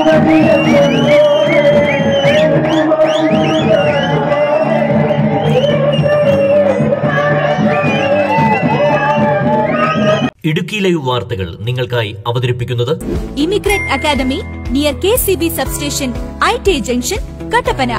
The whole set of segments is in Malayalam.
ഇടുക്കി ലൈവ് വാർത്തകൾ നിങ്ങൾക്കായി അവതരിപ്പിക്കുന്നത് immigrant academy near K C B substation I T junction Kattappana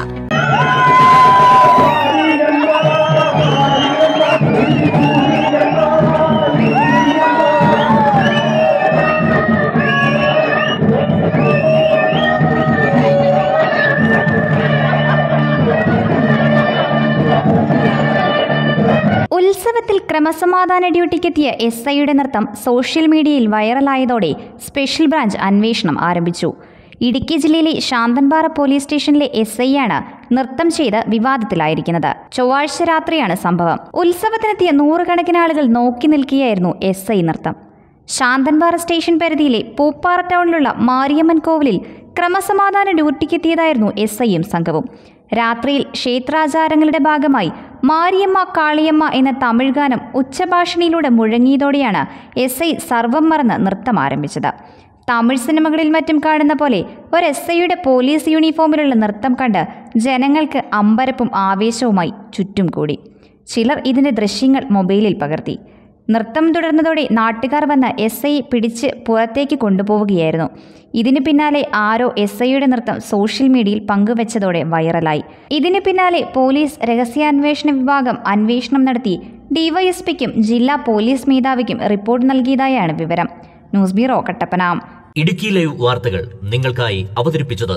ഉത്സവത്തിൽ ക്രമസമാധാന ഡ്യൂട്ടിക്കെത്തിയ എസ് ഐയുടെ നൃത്തം സോഷ്യൽ മീഡിയയിൽ വൈറലായതോടെ സ്പെഷ്യൽ ബ്രാഞ്ച് അന്വേഷണം ആരംഭിച്ചു ഇടുക്കി ജില്ലയിലെ ശാന്തൻപാറ പോലീസ് സ്റ്റേഷനിലെ എസ് ഐ ആണ് നൃത്തം ചെയ്ത് വിവാദത്തിലായിരിക്കുന്നത് ചൊവ്വാഴ്ച രാത്രിയാണ് സംഭവം ഉത്സവത്തിനെത്തിയ നൂറുകണക്കിന് ആളുകൾ നോക്കി നിൽക്കുകയായിരുന്നു എസ് ഐ നൃത്തം ശാന്തൻപാറ സ്റ്റേഷൻ പരിധിയിലെ പൂപ്പാറ ടൗണിലുള്ള മാരിയമ്മൻ കോവിലിൽ ക്രമസമാധാന ഡ്യൂട്ടിക്കെത്തിയതായിരുന്നു എസ് ഐയും സംഘവും രാത്രിയിൽ ക്ഷേത്രാചാരങ്ങളുടെ ഭാഗമായി മാരിയമ്മ കാളിയമ്മ എന്ന തമിഴ് ഗാനം ഉച്ചഭാഷണിയിലൂടെ മുഴങ്ങിയതോടെയാണ് എസ് ഐ സർവം മറന്ന് നൃത്തം ആരംഭിച്ചത് തമിഴ് സിനിമകളിൽ മറ്റും കാണുന്ന പോലെ ഒരു എസ് ഐയുടെ പോലീസ് യൂണിഫോമിലുള്ള നൃത്തം കണ്ട് ജനങ്ങൾക്ക് അമ്പരപ്പും ആവേശവുമായി ചുറ്റും കൂടി ചിലർ ഇതിന്റെ ദൃശ്യങ്ങൾ മൊബൈലിൽ പകർത്തി നൃത്തം തുടർന്നതോടെ നാട്ടുകാർ വന്ന് എസ് ഐ പിടിച്ച് പുറത്തേക്ക് കൊണ്ടുപോവുകയായിരുന്നു ഇതിനു പിന്നാലെ ആരോ എസ് ഐയുടെ നൃത്തം സോഷ്യൽ മീഡിയയിൽ പങ്കുവച്ചതോടെ വൈറലായി ഇതിനു പിന്നാലെ പോലീസ് രഹസ്യാന്വേഷണ വിഭാഗം അന്വേഷണം നടത്തി ഡിവൈഎസ്പിക്കും ജില്ലാ പോലീസ് മേധാവിക്കും റിപ്പോർട്ട് നൽകിയതായാണ് വിവരം news bureau Kattappana Idukki live വാർത്തകൾ നിങ്ങൾക്കായി അവതരിപ്പിച്ചത്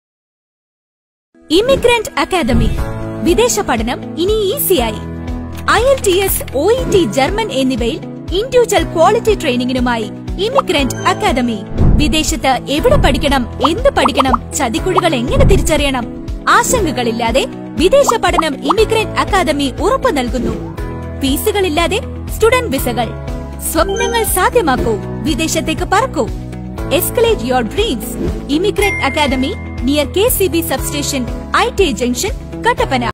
ഇമിഗ്രന്റ് അക്കാദമി വിദേശ പഠനം ഇനി ഈസിയായി IELTS O E T German എന്നിവയിൽ ഇൻഡിവിജ്വൽ ക്വാളിറ്റി ട്രെയിനിങ്ങിനുമായി ഇമിഗ്രന്റ് അക്കാദമി വിദേശത്ത് എവിടെ പഠിക്കണം എന്ത് പഠിക്കണം ചതിക്കുഴികൾ എങ്ങനെ തിരിച്ചറിയണം ആശങ്കകളില്ലാതെ വിദേശ പഠനം ഇമിഗ്രന്റ് അക്കാദമി ഉറപ്പു നൽകുന്നു ഫീസുകളില്ലാതെ സ്റ്റുഡന്റ് വിസകൾ സ്വപ്നങ്ങൾ സാധ്യമാക്കൂ വിദേശത്തേക്ക് പറക്കൂ escalate your dreams immigrant academy near K C B substation I T junction Kattappana